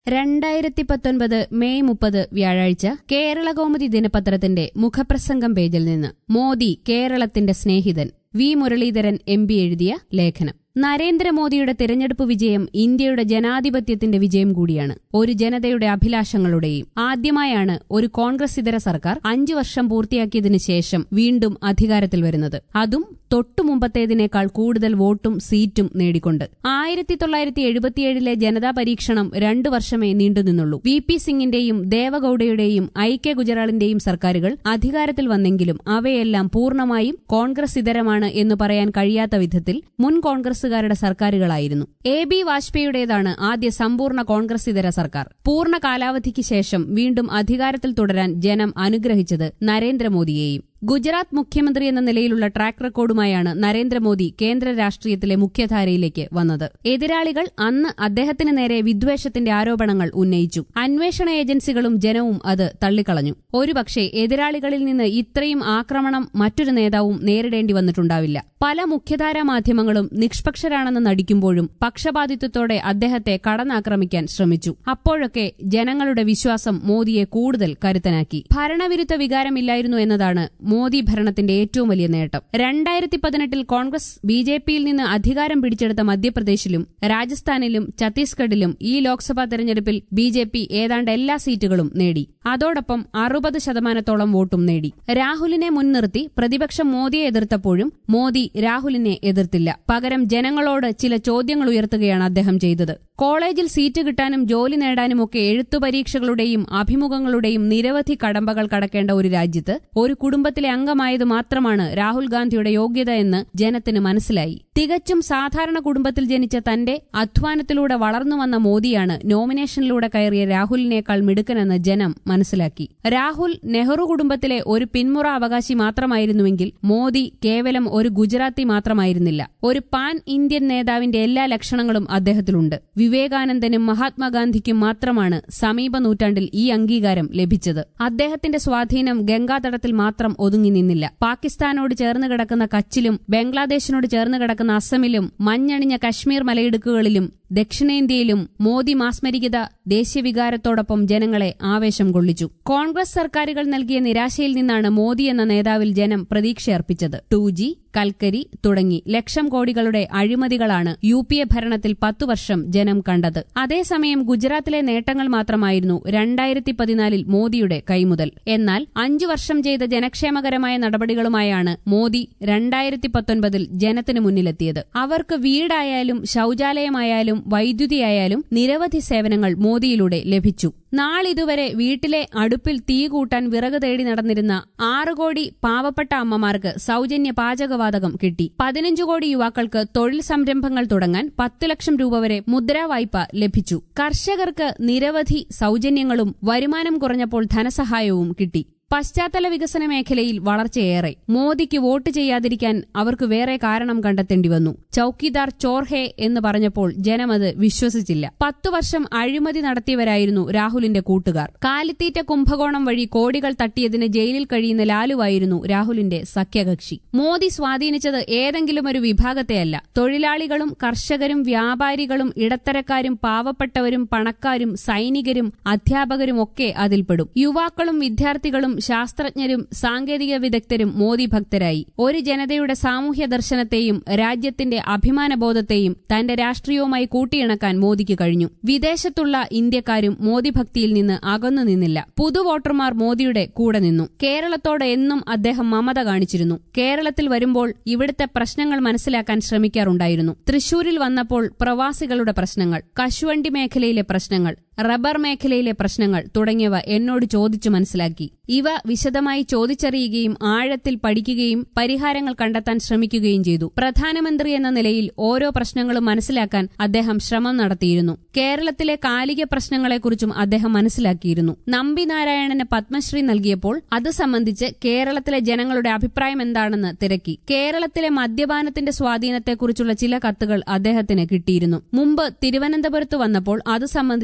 രണ്ടായിരത്തി പത്തൊൻപത് മെയ് മുപ്പത് വ്യാഴാഴ്ച കേരളകൗമുദി ദിനപത്രത്തിന്റെ മുഖപ്രസംഗം പേജിൽ നിന്ന് മോദി കേരളത്തിന്റെ സ്നേഹിതൻ വി മുരളീധരൻ എം പി എഴുതിയ ലേഖനം നരേന്ദ്രമോദിയുടെ തിരഞ്ഞെടുപ്പ് വിജയം ഇന്ത്യയുടെ ജനാധിപത്യത്തിന്റെ വിജയം കൂടിയാണ് ഒരു ജനതയുടെ അഭിലാഷങ്ങളുടെയും ആദ്യമായാണ് ഒരു കോൺഗ്രസ് ഇതര സർക്കാർ അഞ്ചു വർഷം പൂർത്തിയാക്കിയതിനു ശേഷം വീണ്ടും അധികാരത്തിൽ വരുന്നത് അതും തൊട്ടു മുമ്പത്തേതിനേക്കാൾ കൂടുതൽ വോട്ടും സീറ്റും നേടിക്കൊണ്ട് ആയിരത്തി തൊള്ളായിരത്തി എഴുപത്തിയേഴിലെ ജനതാ പരീക്ഷണം രണ്ടു വർഷമേ നീണ്ടുനിന്നുള്ളൂ വി പി സിംഗിന്റെയും ദേവഗൌഡയുടെയും ഐക്യ ഗുജറാളിന്റെയും സർക്കാരുകൾ അധികാരത്തിൽ വന്നെങ്കിലും അവയെല്ലാം പൂർണ്ണമായും കോൺഗ്രസ് ഇതരമാണ് എന്ന് പറയാൻ കഴിയാത്ത വിധത്തിൽ മുൻ കോൺഗ്രസുകാരുടെ സർക്കാരുകളായിരുന്നു എ ബി വാജ്പേയിയുടേതാണ് ആദ്യ സമ്പൂർണ്ണ കോൺഗ്രസ് ഇതര സർക്കാർ പൂർണ്ണ കാലാവധിക്ക് ശേഷം വീണ്ടും അധികാരത്തിൽ തുടരാൻ ജനം അനുഗ്രഹിച്ചത് നരേന്ദ്രമോദിയെയും ഗുജറാത്ത് മുഖ്യമന്ത്രി എന്ന നിലയിലുള്ള ട്രാക്ക് റെക്കോർഡുമായാണ് നരേന്ദ്രമോദി കേന്ദ്ര രാഷ്ട്രീയത്തിലെ മുഖ്യധാരയിലേക്ക് വന്നത് എതിരാളികൾ അന്ന് അദ്ദേഹത്തിന് നേരെ വിദ്വേഷത്തിന്റെ ആരോപണങ്ങൾ ഉന്നയിച്ചു അന്വേഷണ ഏജൻസികളും ജനവും അത് തള്ളിക്കളഞ്ഞു ഒരുപക്ഷെ എതിരാളികളിൽ നിന്ന് ഇത്രയും ആക്രമണം മറ്റൊരു നേതാവും നേരിടേണ്ടി വന്നിട്ടുണ്ടാവില്ല പല മുഖ്യധാരാ മാധ്യമങ്ങളും നിഷ്പക്ഷരാണെന്ന് നടിക്കുമ്പോഴും പക്ഷപാതിത്വത്തോടെ അദ്ദേഹത്തെ കടന്നാക്രമിക്കാൻ ശ്രമിച്ചു അപ്പോഴൊക്കെ ജനങ്ങളുടെ വിശ്വാസം മോദിയെ കൂടുതൽ കരുത്തനാക്കി ഭരണവിരുദ്ധ വികാരമില്ലായിരുന്നു എന്നതാണ് മോദി ഭരണത്തിന്റെ ഏറ്റവും വലിയ നേട്ടം രണ്ടായിരത്തി പതിനെട്ടിൽ കോൺഗ്രസ് ബി ജെ പിയിൽ നിന്ന് അധികാരം പിടിച്ചെടുത്ത മധ്യപ്രദേശിലും രാജസ്ഥാനിലും ഛത്തീസ്ഗഡിലും ഈ ലോക്സഭാ തെരഞ്ഞെടുപ്പിൽ ബി ജെ പി ഏതാണ്ട് എല്ലാ സീറ്റുകളും നേടി അതോടൊപ്പം അറുപത് ശതമാനത്തോളം വോട്ടും നേടി രാഹുലിനെ മുൻനിർത്തി പ്രതിപക്ഷം മോദിയെ എതിർത്തപ്പോഴും മോദി രാഹുലിനെ എതിർത്തില്ല പകരം ജനങ്ങളോട് ചില ചോദ്യങ്ങൾ ഉയർത്തുകയാണ് അദ്ദേഹം ചെയ്തത് കോളേജിൽ സീറ്റ് കിട്ടാനും ജോലി നേടാനുമൊക്കെ എഴുത്തു പരീക്ഷകളുടെയും അഭിമുഖങ്ങളുടെയും നിരവധി കടമ്പകൾ കടക്കേണ്ട ഒരു രാജ്യത്ത് ഒരു കുടുംബത്തിലെ അംഗമായത് മാത്രമാണ് രാഹുൽ ഗാന്ധിയുടെ യോഗ്യത എന്ന് ജനത്തിന് മനസ്സിലായി തികച്ചും സാധാരണ കുടുംബത്തിൽ ജനിച്ച തന്റെ അധ്വാനത്തിലൂടെ വളർന്നു വന്ന മോദിയാണ് നോമിനേഷനിലൂടെ കയറിയ രാഹുലിനേക്കാൾ മിടുക്കനെന്ന് ജനം മനസ്സിലാക്കി രാഹുൽ നെഹ്റു കുടുംബത്തിലെ ഒരു പിന്മുറ അവകാശി മാത്രമായിരുന്നുവെങ്കിൽ മോദി കേവലം ഒരു ഗുജറാത്തി മാത്രമായിരുന്നില്ല ഒരു പാൻ ഇന്ത്യൻ നേതാവിന്റെ എല്ലാ ലക്ഷണങ്ങളും അദ്ദേഹത്തിലുണ്ട് വിവേകാനന്ദനും മഹാത്മാഗാന്ധിക്കും മാത്രമാണ് സമീപ നൂറ്റാണ്ടിൽ ഈ അംഗീകാരം ലഭിച്ചത് അദ്ദേഹത്തിന്റെ സ്വാധീനം ഗംഗാതടത്തിൽ മാത്രം ഒതുങ്ങി നിന്നില്ല പാകിസ്ഥാനോട് ചേർന്ന് കിടക്കുന്ന കച്ചിലും ബംഗ്ലാദേശിനോട് ചേർന്ന് കിടക്കുന്ന അസമിലും മഞ്ഞണിഞ്ഞ കശ്മീർ മലയിടുക്കുകളിലും ദക്ഷിണേന്ത്യയിലും മോദി മാസ്മരികത ദേശീയവികാരത്തോടൊപ്പം ജനങ്ങളെ ആവേശം കൊള്ളിച്ചു കോൺഗ്രസ് സർക്കാരുകൾ നൽകിയ നിരാശയിൽ നിന്നാണ് മോദി എന്ന നേതാവിൽ ജനം പ്രതീക്ഷയർപ്പിച്ചത് ടു ജി കൽക്കരി തുടങ്ങി ലക്ഷം കോടികളുടെ അഴിമതികളാണ് യു പി എ ഭരണത്തിൽ പത്തു വർഷം ജനം കണ്ടത് അതേസമയം ഗുജറാത്തിലെ നേട്ടങ്ങൾ മാത്രമായിരുന്നു രണ്ടായിരത്തി പതിനാലിൽ മോദിയുടെ കൈമുതൽ എന്നാൽ അഞ്ചു വർഷം ചെയ്ത ജനക്ഷേമകരമായ നടപടികളുമായാണ് മോദി രണ്ടായിരത്തി പത്തൊൻപതിൽ ജനത്തിന് മുന്നിലെത്തിയത് അവർക്ക് വീടായാലും ശൌചാലയമായാലും വൈദ്യുതിയായാലും നിരവധി സേവനങ്ങൾ മോദിയിലൂടെ ലഭിച്ചു നാളിതുവരെ വീട്ടിലെ അടുപ്പിൽ തീ കൂട്ടാൻ വിറക് തേടി നടന്നിരുന്ന ആറ് കോടി പാവപ്പെട്ട അമ്മമാർക്ക് സൌജന്യ പാചകവാതകം കിട്ടി പതിനഞ്ചു കോടി യുവാക്കൾക്ക് തൊഴിൽ സംരംഭങ്ങൾ തുടങ്ങാൻ പത്തു ലക്ഷം രൂപ വരെ മുദ്രാ വായ്പ ലഭിച്ചു കർഷകർക്ക് നിരവധി സൌജന്യങ്ങളും വരുമാനം കുറഞ്ഞപ്പോൾ ധനസഹായവും കിട്ടി പശ്ചാത്തല വികസന മേഖലയിൽ വളർച്ചയേറെ മോദിക്ക് വോട്ട് ചെയ്യാതിരിക്കാൻ അവർക്ക് വേറെ കാരണം കണ്ടെത്തേണ്ടി വന്നു ചൌക്കിദാർ ചോർഹെ എന്ന് പറഞ്ഞപ്പോൾ ജനമത് വിശ്വസിച്ചില്ല പത്തു വർഷം അഴിമതി നടത്തിയവരായിരുന്നു രാഹുലിന്റെ കൂട്ടുകാർ കാലിത്തീറ്റ കുംഭകോണം വഴി കോടികൾ തട്ടിയതിന് ജയിലിൽ കഴിയുന്ന ലാലുവായിരുന്നു രാഹുലിന്റെ സഖ്യകക്ഷി മോദി സ്വാധീനിച്ചത് ഏതെങ്കിലും ഒരു വിഭാഗത്തെയല്ല തൊഴിലാളികളും കർഷകരും വ്യാപാരികളും ഇടത്തരക്കാരും പാവപ്പെട്ടവരും പണക്കാരും സൈനികരും അധ്യാപകരും ഒക്കെ അതിൽപ്പെടും യുവാക്കളും വിദ്യാർത്ഥികളും ശാസ്ത്രജ്ഞരും സാങ്കേതിക വിദഗ്ധരും മോദി ഭക്തരായി ഒരു ജനതയുടെ സാമൂഹ്യ ദർശനത്തെയും രാജ്യത്തിന്റെ അഭിമാനബോധത്തെയും തന്റെ രാഷ്ട്രീയവുമായി കൂട്ടിയിണക്കാൻ മോദിക്ക് കഴിഞ്ഞു വിദേശത്തുള്ള ഇന്ത്യക്കാരും മോദി ഭക്തിയിൽ നിന്ന് അകന്നു നിന്നില്ല പുതുവോട്ടർമാർ മോദിയുടെ കൂടെ നിന്നു കേരളത്തോട് എന്നും അദ്ദേഹം മമത കാണിച്ചിരുന്നു കേരളത്തിൽ വരുമ്പോൾ ഇവിടുത്തെ പ്രശ്നങ്ങൾ മനസ്സിലാക്കാൻ ശ്രമിക്കാറുണ്ടായിരുന്നു തൃശൂരിൽ വന്നപ്പോൾ പ്രവാസികളുടെ പ്രശ്നങ്ങൾ കശുവണ്ടി മേഖലയിലെ പ്രശ്നങ്ങൾ റബ്ബർ മേഖലയിലെ പ്രശ്നങ്ങൾ തുടങ്ങിയവ എന്നോട് ചോദിച്ചു മനസ്സിലാക്കി ഇവ വിശദമായി ചോദിച്ചറിയുകയും ആഴത്തിൽ പഠിക്കുകയും പരിഹാരങ്ങൾ കണ്ടെത്താൻ ശ്രമിക്കുകയും ചെയ്തു പ്രധാനമന്ത്രി എന്ന നിലയിൽ ഓരോ പ്രശ്നങ്ങളും മനസ്സിലാക്കാൻ അദ്ദേഹം ശ്രമം നടത്തിയിരുന്നു കേരളത്തിലെ കാലിക പ്രശ്നങ്ങളെക്കുറിച്ചും അദ്ദേഹം മനസ്സിലാക്കിയിരുന്നു നമ്പി നാരായണന് പത്മശ്രീ നൽകിയപ്പോൾ അത് സംബന്ധിച്ച് കേരളത്തിലെ ജനങ്ങളുടെ അഭിപ്രായം എന്താണെന്ന് തിരക്കി കേരളത്തിലെ മദ്യപാനത്തിന്റെ സ്വാധീനത്തെക്കുറിച്ചുള്ള ചില കത്തുകൾ അദ്ദേഹത്തിന് കിട്ടിയിരുന്നു മുമ്പ് തിരുവനന്തപുരത്ത് വന്നപ്പോൾ അത് സംബന്ധിച്ച് അദ്ദേഹം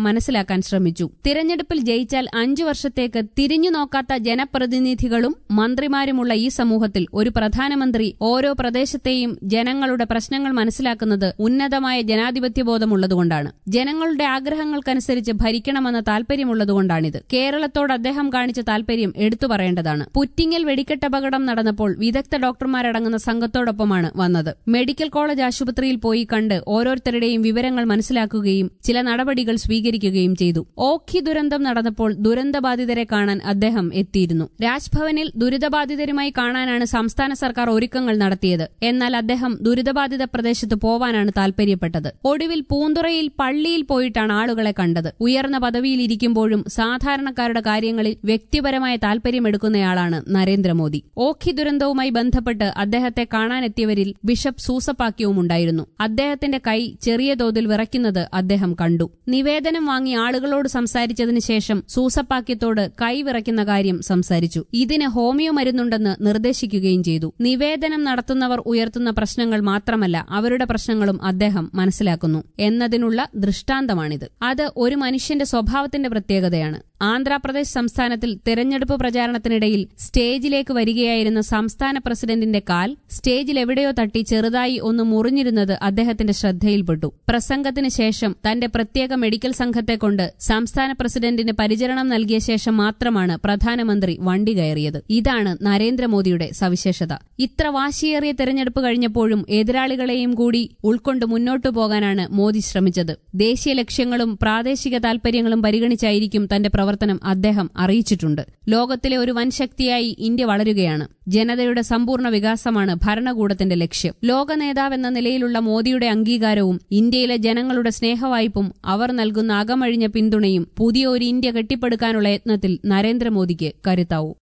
മനസ്സിലാക്കാൻ ശ്രമിച്ചു തിരഞ്ഞെടുപ്പിൽ ജയിച്ചാൽ അഞ്ചു വർഷത്തേക്ക് തിരിഞ്ഞു നോക്കാത്ത ജനപ്രതിനിധികളും മന്ത്രിമാരുമുള്ള ഈ സമൂഹത്തിൽ ഒരു പ്രധാനമന്ത്രി ഓരോ പ്രദേശത്തെയും ജനങ്ങളുടെ പ്രശ്നങ്ങൾ മനസ്സിലാക്കുന്നത് ഉന്നതമായ ജനാധിപത്യബോധമുള്ളതുകൊണ്ടാണ് ജനങ്ങളുടെ ആഗ്രഹങ്ങൾക്കനുസരിച്ച് ഭരിക്കണമെന്ന താൽപര്യമുള്ളതുകൊണ്ടാണിത് കേരളത്തോട് അദ്ദേഹം കാണിച്ച താൽപര്യം എടുത്തു പറയേണ്ടതാണ് പുറ്റിങ്ങൽ വെടിക്കെട്ട് അപകടം നടന്നപ്പോൾ വിദഗ്ധ ഡോക്ടർമാരടങ്ങുന്ന സംഘത്തോടൊപ്പമാണ് വന്നത് മെഡിക്കൽ കോളേജ് ആശുപത്രിയിൽ പോയി കണ്ട് ഓരോരുത്തരുടെയും വിവരങ്ങൾ മനസ്സിലാക്കുകയും ചില നടപടികൾ സ്വീകരിക്കുകയും ചെയ്തു ഓഖി ദുരന്തം നടന്നപ്പോൾ ദുരന്തബാധിതരെ കാണാൻ അദ്ദേഹം എത്തിയിരുന്നു രാജ്ഭവനിൽ ദുരിതബാധിതരുമായി കാണാനാണ് സംസ്ഥാന സർക്കാർ ഒരുക്കങ്ങൾ നടത്തിയത് എന്നാൽ അദ്ദേഹം ദുരിതബാധിത പ്രദേശത്ത് പോവാനാണ് താൽപര്യപ്പെട്ടത് ഒടുവിൽ പൂന്തുറയിൽ പള്ളിയിൽ പോയിട്ടാണ് ആളുകളെ കണ്ടത് ഉയർന്ന പദവിയിൽ ഇരിക്കുമ്പോഴും സാധാരണക്കാരുടെ കാര്യങ്ങളിൽ വ്യക്തിപരമായ താൽപര്യമെടുക്കുന്നയാളാണ് നരേന്ദ്രമോദി ഓഖി ദുരന്തവുമായി ബന്ധപ്പെട്ട് അദ്ദേഹത്തെ കാണാനെത്തിയവരിൽ ബിഷപ്പ് സൂസപ്പാക്യവും ഉണ്ടായിരുന്നു അദ്ദേഹത്തിന്റെ കൈ ചെറിയ തോതിൽ വിറയ്ക്കുന്നത് അദ്ദേഹം കണ്ടു നിവേദനം വാങ്ങി ആളുകളോട് സംസാരിച്ചതിന് ശേഷം സൂസപ്പാക്യത്തോട് കൈ വിറയ്ക്കുന്ന കാര്യം സംസാരിച്ചു ഇതിന് ഹോമിയോ മരുന്നുണ്ടെന്ന് നിർദ്ദേശിക്കുകയും ചെയ്തു നിവേദനം നടത്തുന്നവർ ഉയർത്തുന്ന പ്രശ്നങ്ങൾ മാത്രമല്ല അവരുടെ പ്രശ്നങ്ങളും അദ്ദേഹം മനസ്സിലാക്കുന്നു എന്നതിനുള്ള ദൃഷ്ടാന്തമാണിത് അത് ഒരു മനുഷ്യന്റെ സ്വഭാവത്തിന്റെ പ്രത്യേകതയാണ് ആന്ധ്രാപ്രദേശ് സംസ്ഥാനത്തിൽ തെരഞ്ഞെടുപ്പ് പ്രചാരണത്തിനിടയിൽ സ്റ്റേജിലേക്ക് വരികയായിരുന്ന സംസ്ഥാന പ്രസിഡന്റിന്റെ കാൽ സ്റ്റേജിൽ എവിടെയോ തട്ടി ചെറുതായി ഒന്ന് മുറിഞ്ഞിരുന്നത് അദ്ദേഹത്തിന്റെ ശ്രദ്ധയിൽപ്പെട്ടു പ്രസംഗത്തിന് ശേഷം തന്റെ പ്രത്യേക മെഡിക്കൽ സംഘത്തെ കൊണ്ട് സംസ്ഥാന പ്രസിഡന്റിന് പരിചരണം നൽകിയ ശേഷം മാത്രമാണ് പ്രധാനമന്ത്രി വണ്ടി കയറിയത് ഇതാണ് നരേന്ദ്രമോദിയുടെ സവിശേഷത ഇത്ര വാശിയേറിയ തെരഞ്ഞെടുപ്പ് കഴിഞ്ഞപ്പോഴും എതിരാളികളെയും കൂടി ഉൾക്കൊണ്ട് മുന്നോട്ടു പോകാനാണ് മോദി ശ്രമിച്ചത് ദേശീയ ലക്ഷ്യങ്ങളും പ്രാദേശിക താൽപര്യങ്ങളും പരിഗണിച്ചായിരിക്കും തന്റെ പ്രവർത്തനം അദ്ദേഹം അറിയിച്ചിട്ടുണ്ട് ലോകത്തിലെ ഒരു വൻ ശക്തിയായി ഇന്ത്യ വളരുകയാണ് ജനതയുടെ സമ്പൂർണ്ണ വികാസമാണ് ഭരണകൂടത്തിന്റെ ലക്ഷ്യം ലോക നേതാവെന്ന നിലയിലുള്ള മോദിയുടെ അംഗീകാരവും ഇന്ത്യയിലെ ജനങ്ങളുടെ സ്നേഹവായ്പും അവർ നൽകുന്ന അകമഴിഞ്ഞ പിന്തുണയും പുതിയ ഒരു ഇന്ത്യ കെട്ടിപ്പടുക്കാനുള്ള യത്നത്തിൽ നരേന്ദ്രമോദിക്ക് കരുത്താവും